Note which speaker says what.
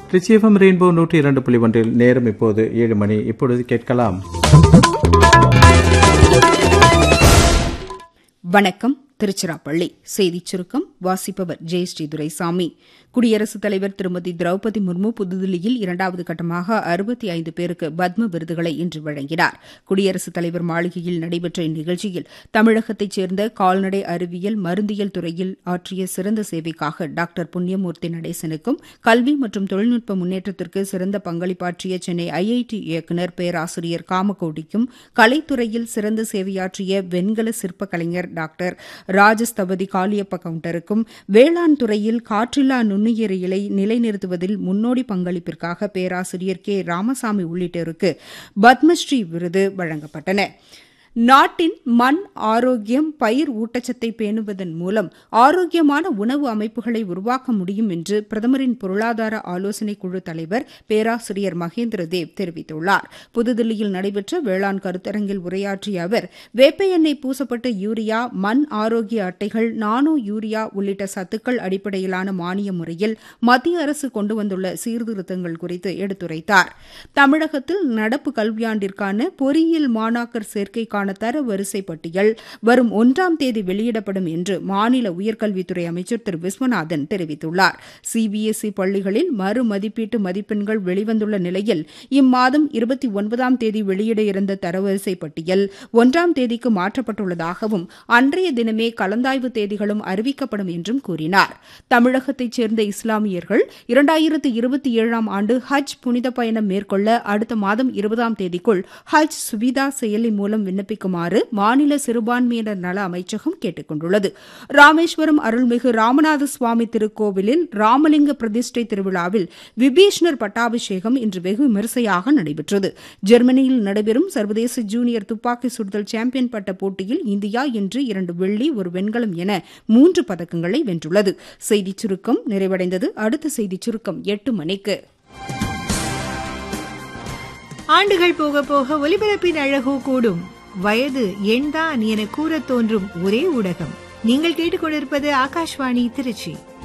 Speaker 1: Trichy FM rainbow நூற்றி இரண்டு புள்ளி ஒன்றில் நேரம் இப்போது ஏழு மணி இப்பொழுது கேட்கலாம்
Speaker 2: வணக்கம் திருச்சிராப்பள்ளி செய்திச் சுருக்கம் வாசிப்பவர் ஜெயஸ்ரீ துரைசாமி குடியரசுத் தலைவர் திருமதி திரௌபதி முர்மு புதுதில்லியில் இரண்டாவது கட்டமாக அறுபத்தி ஐந்து பேருக்கு பத்ம விருதுகளை இன்று வழங்கினார் குடியரசுத் தலைவர் மாளிகையில் நடைபெற்ற இந்நிகழ்ச்சியில் தமிழகத்தைச் சேர்ந்த கால்நடை அறிவியல் மருந்தியல் துறையில் ஆற்றிய சிறந்த சேவைக்காக டாக்டர் புண்ணியமூர்த்தி நடேசனுக்கும் கல்வி மற்றும் தொழில்நுட்ப முன்னேற்றத்திற்கு சிறந்த பங்களிப்பாற்றிய சென்னை ஐஐடி இயக்குநர் பேராசிரியர் காமகோடிக்கும் கலைத்துறையில் சிறந்த சேவையாற்றிய வெண்கல சிற்ப கலைஞர் டாக்டர் ராஜஸ்தபதி காளியப்ப கவுண்டருக்கும் வேளாண் துறையில் காற்றில்லா நுண்ணுயிரியலை நிலைநிறுத்துவதில் முன்னோடி பங்களிப்பிற்காக பேராசிரியர் கே ராமசாமி உள்ளிட்டோருக்கு பத்மஸ்ரீ விருது வழங்கப்பட்டன நாட்டின் மண் ஆரோக்கியம் பயிர் ஊட்டச்சத்தை பேணுவதன் மூலம் ஆரோக்கியமான உணவு அமைப்புகளை உருவாக்க முடியும் என்று பிரதமரின் பொருளாதார ஆலோசனைக் குழு தலைவர் பேராசிரியர் மகேந்திர தேவ் தெரிவித்துள்ளார் புதுதில்லியில் நடைபெற்ற வேளாண் கருத்தரங்கில் உரையாற்றிய அவர் வேப்ப எண்ணெய் பூசப்பட்ட யூரியா மண் ஆரோக்கிய அட்டைகள் நானோ யூரியா உள்ளிட்ட சத்துக்கள் அடிப்படையிலான மானிய முறையில் மத்திய அரசு கொண்டு வந்துள்ள சீர்திருத்தங்கள் குறித்து எடுத்துரைத்தார் தமிழகத்தில் நடப்பு கல்வியாண்டிற்கான பொறியியல் மாணாக்கர் சேர்க்கைக்கான தர வரிசை பட்டியல் வரும் ஒன்றாம் தேதி வெளியிடப்படும் என்று மாநில உயர்கல்வித்துறை அமைச்சர் திரு விஸ்வநாதன் தெரிவித்துள்ளார் சிபிஎஸ்இ பள்ளிகளில் மறுமதிப்பீட்டு மதிப்பெண்கள் வெளிவந்துள்ள நிலையில் இம்மாதம் இருபத்தி ஒன்பதாம் தேதி வெளியிட இருந்த தரவரிசை பட்டியல் ஒன்றாம் தேதிக்கு மாற்றப்பட்டுள்ளதாகவும் அன்றைய தினமே கலந்தாய்வு தேதிகளும் அறிவிக்கப்படும் என்றும் கூறினார் தமிழகத்தைச் சேர்ந்த இஸ்லாமியர்கள் இரண்டாயிரத்து இருபத்தி ஏழாம் ஆண்டு ஹஜ் புனித பயணம் மேற்கொள்ள அடுத்த மாதம் இருபதாம் தேதிக்குள் ஹஜ் சுவிதா செயலி மூலம் விண்ணப்பிக்குமாறு மாநில சிறுபான்மையினர் நல அமைச்சகம் கேட்டுக் கொண்டுள்ளது ராமேஸ்வரம் அருள்மிகு ராமநாத சுவாமி திருக்கோவிலில் ராமலிங்க பிரதிஷ்டை திருவிழாவில் விபீஷ்ணர் பட்டாபிஷேகம் இன்று வெகு விமரிசையாக நடைபெற்றது ஜெர்மனியில் நடைபெறும் சர்வதேச ஜூனியர் துப்பாக்கி சுடுதல் சாம்பியன் பட்ட போட்டியில் இந்தியா இன்று இரண்டு வெள்ளி ஒரு வெண்கலம் என மூன்று பதக்கங்களை வென்றுள்ளது செய்திச் சுருக்கம் நிறைவடைந்தது அடுத்த செய்திச் சுருக்கம் எட்டு மணிக்கு
Speaker 3: ஆண்டுகள் போக போக ஒலிபரப்பின் அழகோ கூடும் வயது எண்தான் என கூறத் தோன்றும் ஒரே ஊடகம் நீங்கள் கேட்டுக்கொண்டிருப்பது ஆகாஷ்வாணி திருச்சி